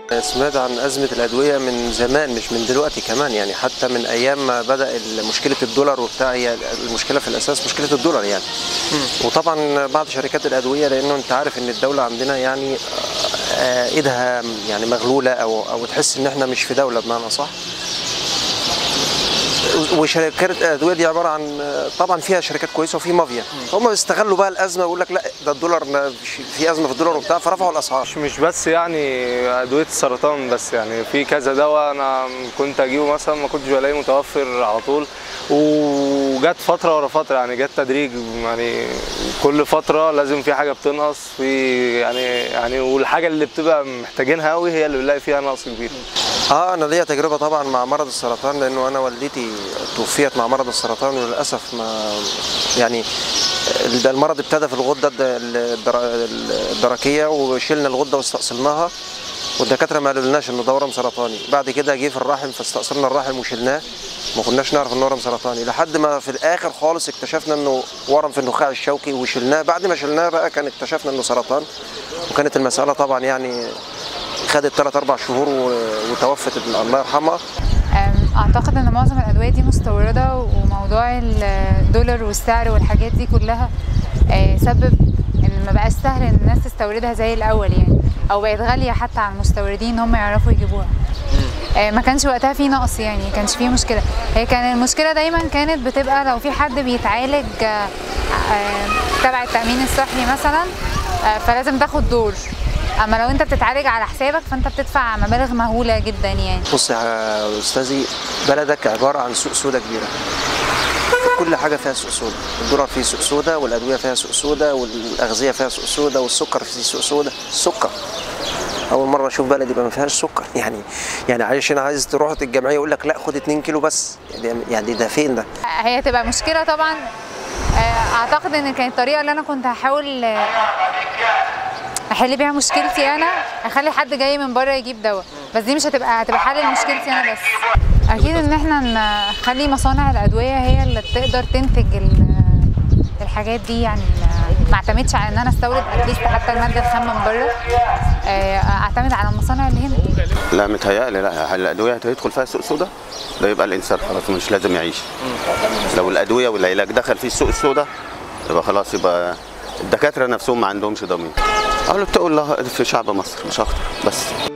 سمعت عن أزمة الأدوية من زمان مش من دلوقتي كمان يعني حتى من أيام ما بدأ مشكلة الدولار وبتاع هي المشكلة في الأساس مشكلة الدولار يعني وطبعا بعض شركات الأدوية لأنه أنت عارف إن الدولة عندنا يعني آه، إيدها يعني مغلولة أو أو تحس إن إحنا مش في دولة بمعنى صح وشركات الادويه دي عباره عن طبعا فيها شركات كويسه وفي مافيا هم بيستغلوا بقى الازمه ويقول لك لا ده الدولار ما- في ازمه في الدولار وبتاع فرفعوا الاسعار مش مش بس يعني ادويه السرطان بس يعني في كذا دواء انا كنت اجيبه مثلا ما كنتش بلاقيه متوفر على طول وجت فتره ورا فتره يعني جت تدريج يعني كل فتره لازم في حاجه بتنقص في يعني يعني والحاجه اللي بتبقى محتاجينها قوي هي اللي بنلاقي فيها نقص كبير اه انا ليا تجربه طبعا مع مرض السرطان لانه انا والدتي توفيت مع مرض السرطان وللاسف ما يعني ده المرض ابتدى في الغده الد- الدر- الدرقيه وشلنا الغده واستأصلناها والدكاتره ما قالولناش انه ده ورم سرطاني بعد كده جه في الرحم فاستأصلنا الرحم وشلناه ما كناش نعرف انه ورم سرطاني لحد ما في الاخر خالص اكتشفنا انه ورم في النخاع الشوكي وشلناه بعد ما شلناه بقى كان اكتشفنا انه سرطان وكانت المساله طبعا يعني خدت 3 4 شهور و- وتوفت الله يرحمها أم، اعتقد ان معظم الادويه دي مستورده وموضوع الدولار والسعر والحاجات دي كلها آه، سبب ان ما بقاش سهل ان الناس تستوردها زي الاول يعني او بقت غاليه حتى على المستوردين ان هم يعرفوا يجيبوها آه، ما كانش وقتها في نقص يعني ما كانش في مشكله هي كان المشكله دايما كانت بتبقى لو في حد بيتعالج آه، آه، تبع التامين الصحي مثلا آه، فلازم تاخد دور اما لو انت بتتعالج على حسابك فانت بتدفع مبالغ مهوله جدا يعني بص يا استاذي بلدك عباره عن سوق سودا كبيره كل حاجه فيها سوق سودا الدولار فيه سوق سودا والادويه فيها سوق سودا والاغذيه فيها سوق سودا والسكر فيه سوق سودا السكر اول مره اشوف بلد يبقى ما فيهاش سكر يعني يعني عشان عايز تروح الجمعيه يقول لك لا خد 2 كيلو بس يعني يعني ده فين ده هي تبقى مشكله طبعا آه، اعتقد ان كانت الطريقه اللي انا كنت هحاول آه، احل بيها مشكلتي انا اخلي حد جاي من بره يجيب دواء بس دي مش هتبقى هتبقى حل لمشكلتي انا بس اكيد ان احنا نخلي مصانع الادويه هي اللي تقدر تنتج ال- الحاجات دي يعني ما- ما اعتمدش على ان انا استورد اتليست حتى الماده الخام من بره آه، اعتمد على المصانع اللي هنا لا متهيألي لا الأدوية هيدخل فيها سوق سودا ده يبقى الإنسان خلاص مش لازم يعيش لو الأدوية والعلاج دخل في السوق السودا يبقى خلاص يبقى الدكاترة نفسهم ما عندهمش ضمير أقول له اتقوا الله في شعب مصر مش أكتر بس